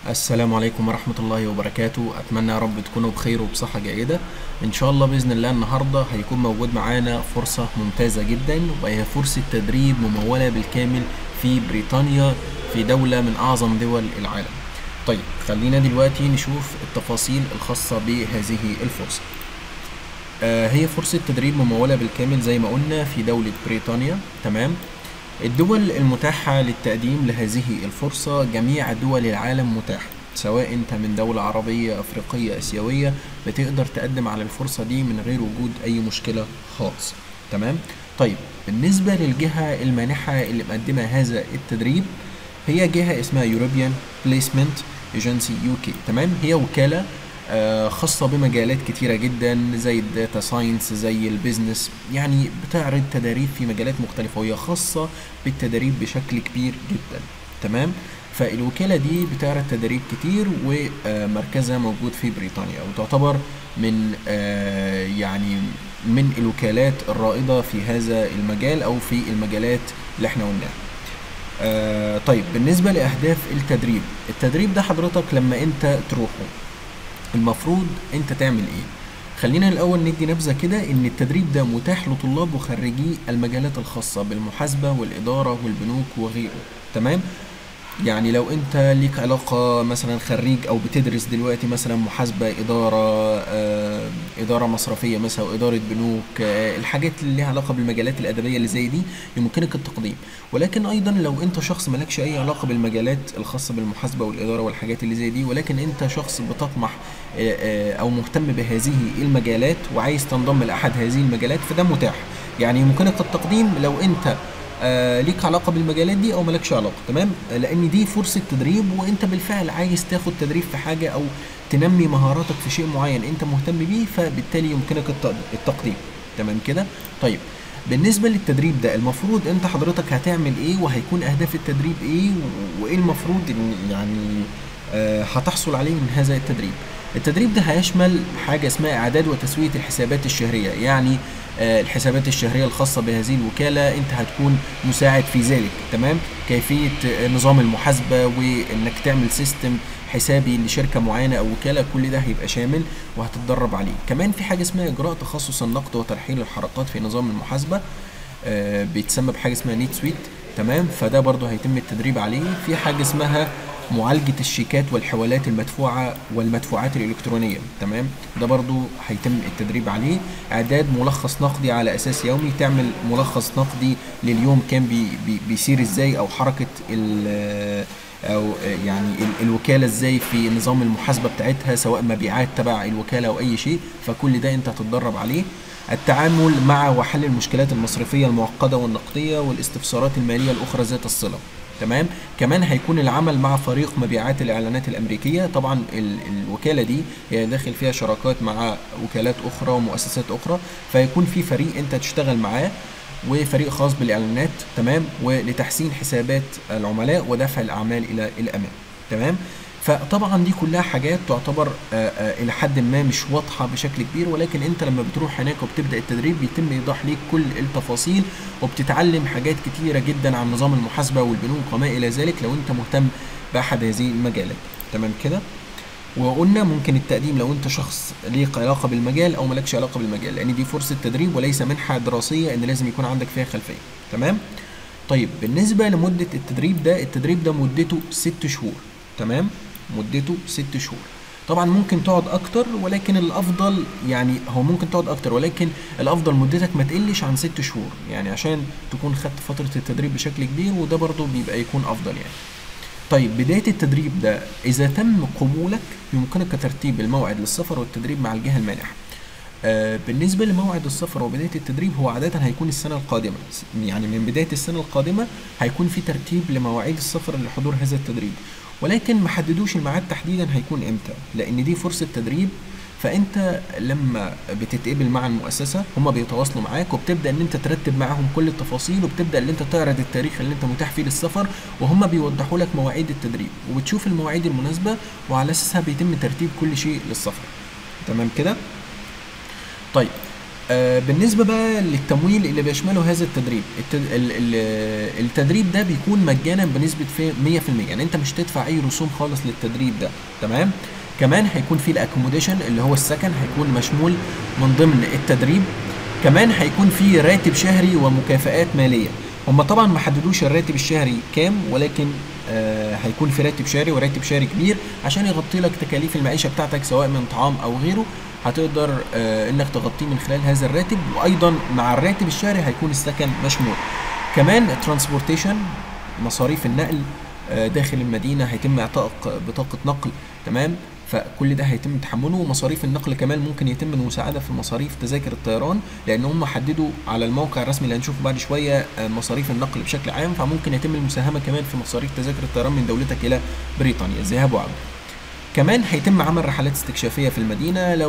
السلام عليكم ورحمة الله وبركاته أتمنى يا رب تكونوا بخير وبصحة جيدة إن شاء الله بإذن الله النهاردة هيكون موجود معانا فرصة ممتازة جدا وهي فرصة تدريب ممولة بالكامل في بريطانيا في دولة من أعظم دول العالم طيب خلينا دلوقتي نشوف التفاصيل الخاصة بهذه الفرصة آه هي فرصة تدريب ممولة بالكامل زي ما قلنا في دولة بريطانيا تمام الدول المتاحة للتقديم لهذه الفرصة جميع دول العالم متاحة سواء انت من دولة عربية افريقية اسيوية بتقدر تقدم على الفرصة دي من غير وجود اي مشكلة خالص تمام طيب بالنسبة للجهة المانحة اللي مقدمة هذا التدريب هي جهة اسمها European Placement Agency UK تمام هي وكالة آه، خاصة بمجالات كتيرة جدا زي الداتا ساينس زي البيزنس يعني بتعرض تدريب في مجالات مختلفة وهي خاصة بالتدريب بشكل كبير جدا تمام فالوكالة دي بتعرض تدريب كتير ومركزها موجود في بريطانيا وتعتبر من آه، يعني من الوكالات الرائدة في هذا المجال أو في المجالات اللي احنا قلناها آه طيب بالنسبة لأهداف التدريب التدريب ده حضرتك لما انت تروحه المفروض انت تعمل ايه خلينا الاول ندي نبذه كده ان التدريب ده متاح لطلاب وخريجي المجالات الخاصه بالمحاسبه والاداره والبنوك وغيره تمام يعني لو انت ليك علاقة مثلا خريج او بتدرس دلوقتي مثلا محاسبة ادارة آه ادارة مصرفية مثلا وادارة بنوك آه الحاجات اللي ليها علاقة بالمجالات الادبية اللي زي دي يمكنك التقديم ولكن ايضا لو انت شخص مالكش اي علاقة بالمجالات الخاصة بالمحاسبة والادارة والحاجات اللي زي دي ولكن انت شخص بتطمح آه آه او مهتم بهذه المجالات وعايز تنضم لاحد هذه المجالات فده متاح يعني يمكنك التقديم لو انت آه ليك علاقه بالمجالات دي او مالكش علاقه تمام آه لان دي فرصه تدريب وانت بالفعل عايز تاخد تدريب في حاجه او تنمي مهاراتك في شيء معين انت مهتم بيه فبالتالي يمكنك الت- التقديم تمام كده طيب بالنسبه للتدريب ده المفروض انت حضرتك هتعمل ايه وهيكون اهداف التدريب ايه و- وايه المفروض إن يعني آه هتحصل عليه من هذا التدريب التدريب ده هيشمل حاجة اسمها إعداد وتسوية الحسابات الشهرية يعني آه، الحسابات الشهرية الخاصة بهذه الوكالة أنت هتكون مساعد في ذلك تمام كيفية آه، نظام المحاسبة وإنك تعمل سيستم حسابي لشركة معينة أو وكالة كل ده هيبقى شامل وهتتدرب عليه كمان في حاجة اسمها إجراء تخصص النقد وترحيل الحركات في نظام المحاسبة آه، بيتسمى بحاجه اسمها نيت سويت تمام فده برضه هيتم التدريب عليه في حاجه اسمها معالجة الشيكات والحوالات المدفوعة والمدفوعات الإلكترونية تمام ده برضو هيتم التدريب عليه إعداد ملخص نقدي على أساس يومي تعمل ملخص نقدي لليوم كان بي بي بيسير إزاي أو حركة ال او يعني ال- الوكاله ازاي في نظام المحاسبه بتاعتها سواء مبيعات تبع الوكاله او اي شيء فكل ده انت هتتدرب عليه التعامل مع وحل المشكلات المصرفيه المعقده والنقديه والاستفسارات الماليه الاخرى ذات الصله تمام كمان هيكون العمل مع فريق مبيعات الاعلانات الامريكيه طبعا ال الوكاله دي هي داخل فيها شراكات مع وكالات اخرى ومؤسسات اخرى فيكون في فريق انت تشتغل معاه وفريق خاص بالاعلانات تمام ولتحسين حسابات العملاء ودفع الاعمال الى الامام تمام فطبعا دي كلها حاجات تعتبر آه، آه، الى حد ما مش واضحه بشكل كبير ولكن انت لما بتروح هناك وبتبدا التدريب بيتم ايضاح ليك كل التفاصيل وبتتعلم حاجات كتيره جدا عن نظام المحاسبه والبنوك وما الى ذلك لو انت مهتم باحد هذه المجالات تمام كده وقلنا ممكن التقديم لو انت شخص ليك علاقه بالمجال او مالكش علاقه بالمجال لان دي فرصه تدريب وليس منحه دراسيه ان لازم يكون عندك فيها خلفيه تمام طيب بالنسبه لمده التدريب ده التدريب ده مدته ست شهور تمام مدته ست شهور طبعا ممكن تقعد اكتر ولكن الافضل يعني هو ممكن تقعد اكتر ولكن الافضل مدتك ما تقلش عن ست شهور يعني عشان تكون خدت فتره التدريب بشكل كبير وده برضو بيبقى يكون افضل يعني طيب بداية التدريب ده إذا تم قبولك يمكنك ترتيب الموعد للسفر والتدريب مع الجهة المانحة. آه بالنسبة لموعد السفر وبداية التدريب هو عادة هيكون السنة القادمة يعني من بداية السنة القادمة هيكون في ترتيب لمواعيد السفر لحضور هذا التدريب ولكن ما حددوش الميعاد تحديدا هيكون امتى لأن دي فرصة تدريب فانت لما بتتقبل مع المؤسسه هم بيتواصلوا معاك وبتبدا ان انت ترتب معاهم كل التفاصيل وبتبدا ان انت تعرض التاريخ اللي انت متاح فيه للسفر وهم بيوضحوا لك مواعيد التدريب وبتشوف المواعيد المناسبه وعلى اساسها بيتم ترتيب كل شيء للسفر تمام كده طيب آه بالنسبه بقى للتمويل اللي بيشمله هذا التدريب التد... ال... ال... التدريب ده بيكون مجانا بنسبه في 100% يعني انت مش تدفع اي رسوم خالص للتدريب ده تمام كمان هيكون في الاكوموديشن اللي هو السكن هيكون مشمول من ضمن التدريب كمان هيكون في راتب شهري ومكافآت ماليه هم طبعا ما حددوش الراتب الشهري كام ولكن آه هيكون في راتب شهري وراتب شهري كبير عشان يغطي لك تكاليف المعيشه بتاعتك سواء من طعام او غيره هتقدر آه انك تغطيه من خلال هذا الراتب وايضا مع الراتب الشهري هيكون السكن مشمول كمان الترانسبورتيشن مصاريف النقل آه داخل المدينه هيتم اعطائك بطاقه نقل تمام فكل ده هيتم تحمله ومصاريف النقل كمان ممكن يتم المساعده في مصاريف تذاكر الطيران لان هم حددوا على الموقع الرسمي اللي هنشوفه بعد شويه مصاريف النقل بشكل عام فممكن يتم المساهمه كمان في مصاريف تذاكر الطيران من دولتك الى بريطانيا الذهاب وعوده كمان هيتم عمل رحلات استكشافيه في المدينه لو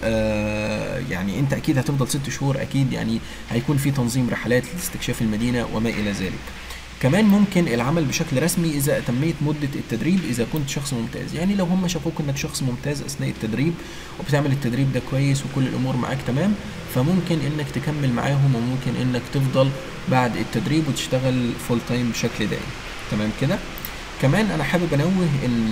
آه يعني انت اكيد هتفضل ست شهور اكيد يعني هيكون في تنظيم رحلات لاستكشاف المدينه وما الى ذلك كمان ممكن العمل بشكل رسمي اذا اتميت مده التدريب اذا كنت شخص ممتاز يعني لو هم شافوك انك شخص ممتاز اثناء التدريب وبتعمل التدريب ده كويس وكل الامور معاك تمام فممكن انك تكمل معاهم وممكن انك تفضل بعد التدريب وتشتغل فول تايم بشكل دائم تمام كده كمان انا حابب انوه ان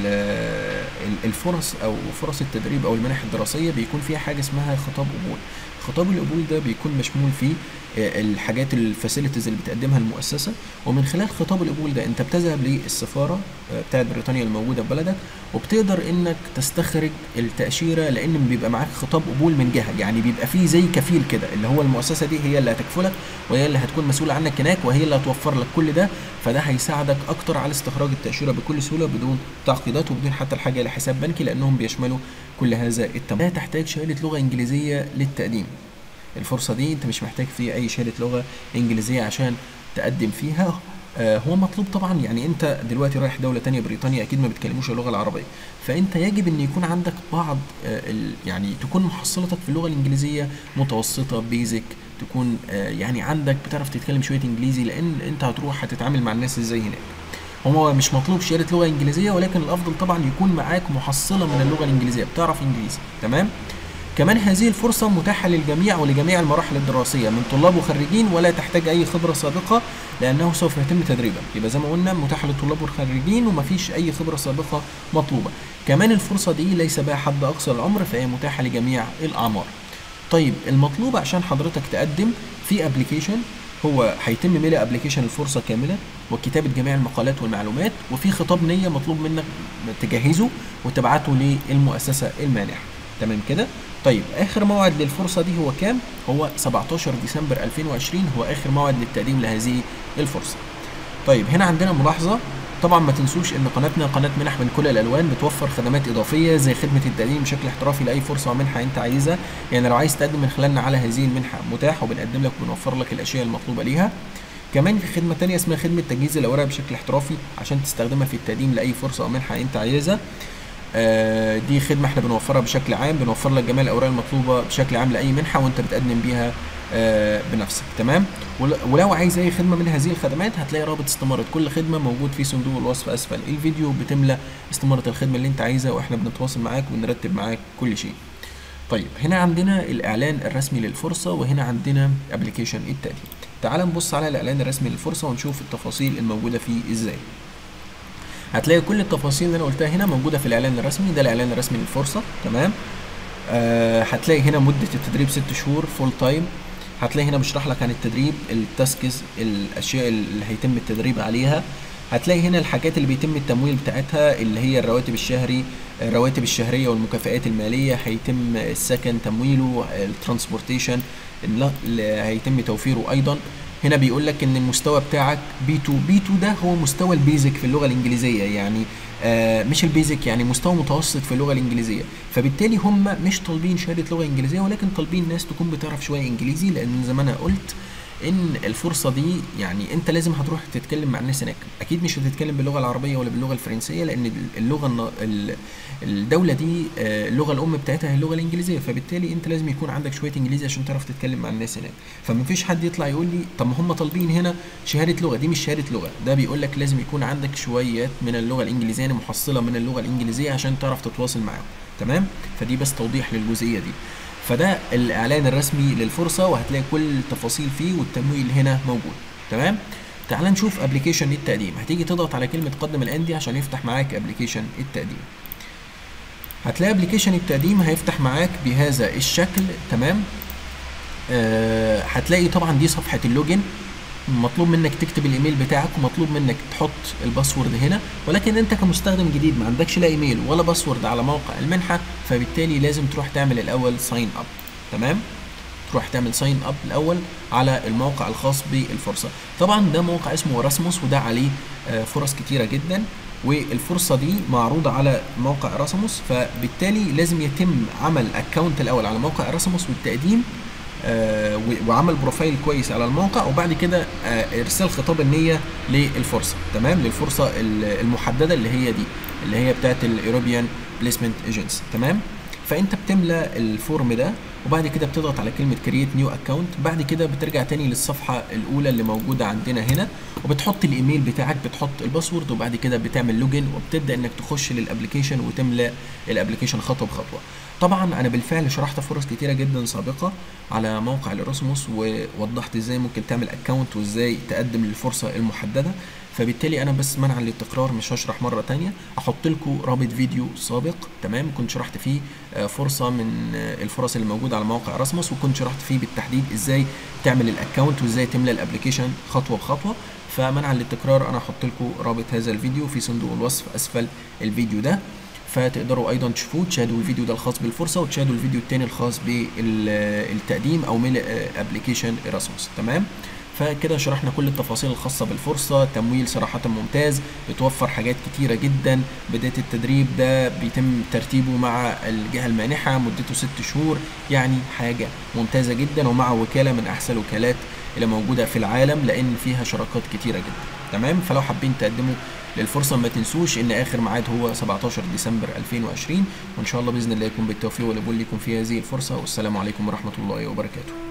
الفرص او فرص التدريب او المنح الدراسيه بيكون فيها حاجه اسمها خطاب قبول خطاب القبول ده بيكون مشمول فيه الحاجات الفاسيلتيز اللي بتقدمها المؤسسه ومن خلال خطاب القبول ده انت بتذهب للسفاره بتاعت بريطانيا الموجوده في بلدك وبتقدر انك تستخرج التاشيره لان بيبقى معاك خطاب قبول من جهه يعني بيبقى فيه زي كفيل كده اللي هو المؤسسه دي هي اللي هتكفلك وهي اللي هتكون مسؤوله عنك هناك وهي اللي هتوفر لك كل ده فده هيساعدك اكتر على استخراج التاشيره بكل سهوله بدون تعقيدات وبدون حتى الحاجه لحساب بنكي لانهم بيشملوا كل هذا التمويل لا تحتاج شهاده لغه انجليزيه للتقديم الفرصه دي انت مش محتاج فيها اي شهاده لغه انجليزيه عشان تقدم فيها آه هو مطلوب طبعا يعني انت دلوقتي رايح دوله تانية بريطانيا اكيد ما بيتكلموش اللغه العربيه فانت يجب ان يكون عندك بعض آه يعني تكون محصلتك في اللغه الانجليزيه متوسطه بيزك تكون آه يعني عندك بتعرف تتكلم شويه انجليزي لان انت هتروح هتتعامل مع الناس ازاي هناك هو مش مطلوب شهاده لغه انجليزيه ولكن الافضل طبعا يكون معاك محصله من اللغه الانجليزيه بتعرف انجليزي تمام كمان هذه الفرصة متاحة للجميع ولجميع المراحل الدراسية من طلاب وخريجين ولا تحتاج أي خبرة سابقة لأنه سوف يتم تدريبك يبقى زي ما قلنا متاحة للطلاب والخريجين ومفيش أي خبرة سابقة مطلوبة كمان الفرصة دي ليس بها حد أقصى العمر فهي متاحة لجميع الأعمار طيب المطلوب عشان حضرتك تقدم في ابلكيشن هو هيتم ملء ابلكيشن الفرصه كامله وكتابه جميع المقالات والمعلومات وفي خطاب نيه مطلوب منك تجهزه وتبعته للمؤسسه المانحه تمام كده طيب اخر موعد للفرصه دي هو كام هو 17 ديسمبر 2020 هو اخر موعد للتقديم لهذه الفرصه طيب هنا عندنا ملاحظه طبعا ما تنسوش ان قناتنا قناه منح من كل الالوان بتوفر خدمات اضافيه زي خدمه التقديم بشكل احترافي لاي فرصه ومنحه انت عايزها يعني لو عايز تقدم من خلالنا على هذه المنحه متاح وبنقدم لك وبنوفر لك الاشياء المطلوبه ليها كمان في خدمه تانية اسمها خدمه تجهيز الاوراق بشكل احترافي عشان تستخدمها في التقديم لاي فرصه او منحه انت عايزها آه دي خدمه احنا بنوفرها بشكل عام بنوفر لك جميع الاوراق المطلوبه بشكل عام لاي منحه وانت بتقدم بيها آه بنفسك تمام ولو عايز اي خدمه من هذه الخدمات هتلاقي رابط استماره كل خدمه موجود في صندوق الوصف اسفل الفيديو بتملى استماره الخدمه اللي انت عايزها واحنا بنتواصل معاك وبنرتب معاك كل شيء طيب هنا عندنا الاعلان الرسمي للفرصه وهنا عندنا ابلكيشن التقديم تعال نبص على الاعلان الرسمي للفرصه ونشوف التفاصيل الموجوده فيه ازاي هتلاقي كل التفاصيل اللي انا قلتها هنا موجوده في الاعلان الرسمي ده الاعلان الرسمي للفرصه تمام آه هتلاقي هنا مده التدريب ست شهور فول تايم هتلاقي هنا بشرح لك عن التدريب التاسكس الاشياء اللي هيتم التدريب عليها هتلاقي هنا الحاجات اللي بيتم التمويل بتاعتها اللي هي الرواتب الشهري الرواتب الشهرية والمكافآت المالية هيتم السكن تمويله الترانسبورتيشن اللي هيتم توفيره أيضا هنا بيقول لك ان المستوى بتاعك بي 2 بي 2 ده هو مستوى البيزك في اللغه الانجليزيه يعني آه مش البيزك يعني مستوى متوسط في اللغه الانجليزيه فبالتالي هم مش طالبين شهاده لغه انجليزيه ولكن طالبين ناس تكون بتعرف شويه انجليزي لان زي ما انا قلت ان الفرصه دي يعني انت لازم هتروح تتكلم مع الناس هناك اكيد مش هتتكلم باللغه العربيه ولا باللغه الفرنسيه لان اللغه الدوله دي اللغه الام بتاعتها هي اللغه الانجليزيه فبالتالي انت لازم يكون عندك شويه انجليزي عشان تعرف تتكلم مع الناس هناك فما فيش حد يطلع يقول لي طب ما هم طالبين هنا شهاده لغه دي مش شهاده لغه ده بيقول لك لازم يكون عندك شويات من اللغه الانجليزيه يعني محصله من اللغه الانجليزيه عشان تعرف تتواصل معاهم تمام فدي بس توضيح للجزئيه دي فده الاعلان الرسمي للفرصه وهتلاقي كل التفاصيل فيه والتمويل هنا موجود تمام تعال نشوف ابلكيشن التقديم هتيجي تضغط على كلمه قدم الان دي عشان يفتح معاك ابلكيشن التقديم هتلاقي ابلكيشن التقديم هيفتح معاك بهذا الشكل تمام آه هتلاقي طبعا دي صفحه اللوجن مطلوب منك تكتب الايميل بتاعك ومطلوب منك تحط الباسورد هنا ولكن انت كمستخدم جديد ما عندكش لا ايميل ولا باسورد على موقع المنحه فبالتالي لازم تروح تعمل الاول ساين اب تمام تروح تعمل ساين اب الاول على الموقع الخاص بالفرصه طبعا ده موقع اسمه راسموس وده عليه فرص كتيره جدا والفرصه دي معروضه على موقع راسموس فبالتالي لازم يتم عمل اكونت الاول على موقع راسموس والتقديم آه وعمل بروفايل كويس على الموقع وبعد كده آه ارسال خطاب النيه للفرصه تمام للفرصه المحدده اللي هي دي اللي هي بتاعت الايروبيان بليسمنت ايجنسي تمام فانت بتملى الفورم ده وبعد كده بتضغط على كلمه كرييت نيو اكونت بعد كده بترجع تاني للصفحه الاولى اللي موجوده عندنا هنا وبتحط الايميل بتاعك بتحط الباسورد وبعد كده بتعمل لوجن وبتبدا انك تخش للابلكيشن وتملى الابلكيشن خطوه بخطوه طبعا انا بالفعل شرحت فرص كتيره جدا سابقه على موقع الراسموس ووضحت ازاي ممكن تعمل اكونت وازاي تقدم للفرصه المحدده فبالتالي انا بس منعا للتكرار مش هشرح مره تانية احط لكم رابط فيديو سابق تمام كنت شرحت فيه فرصه من الفرص اللي موجوده على موقع راسموس وكنت شرحت فيه بالتحديد ازاي تعمل الاكونت وازاي تملى الابلكيشن خطوه بخطوه فمنعا للتكرار انا هحط لكم رابط هذا الفيديو في صندوق الوصف اسفل الفيديو ده فتقدروا ايضا تشوفوه تشاهدوا الفيديو ده الخاص بالفرصه وتشاهدوا الفيديو الثاني الخاص بالتقديم او ملء ابلكيشن ايراسموس تمام فكده شرحنا كل التفاصيل الخاصة بالفرصة تمويل صراحة ممتاز بتوفر حاجات كتيرة جدا بداية التدريب ده بيتم ترتيبه مع الجهة المانحة مدته ست شهور يعني حاجة ممتازة جدا ومع وكالة من أحسن الوكالات اللي موجودة في العالم لأن فيها شراكات كتيرة جدا تمام فلو حابين تقدموا للفرصة ما تنسوش ان اخر ميعاد هو 17 ديسمبر 2020 وان شاء الله باذن الله يكون بالتوفيق والقبول لكم في هذه الفرصة والسلام عليكم ورحمة الله وبركاته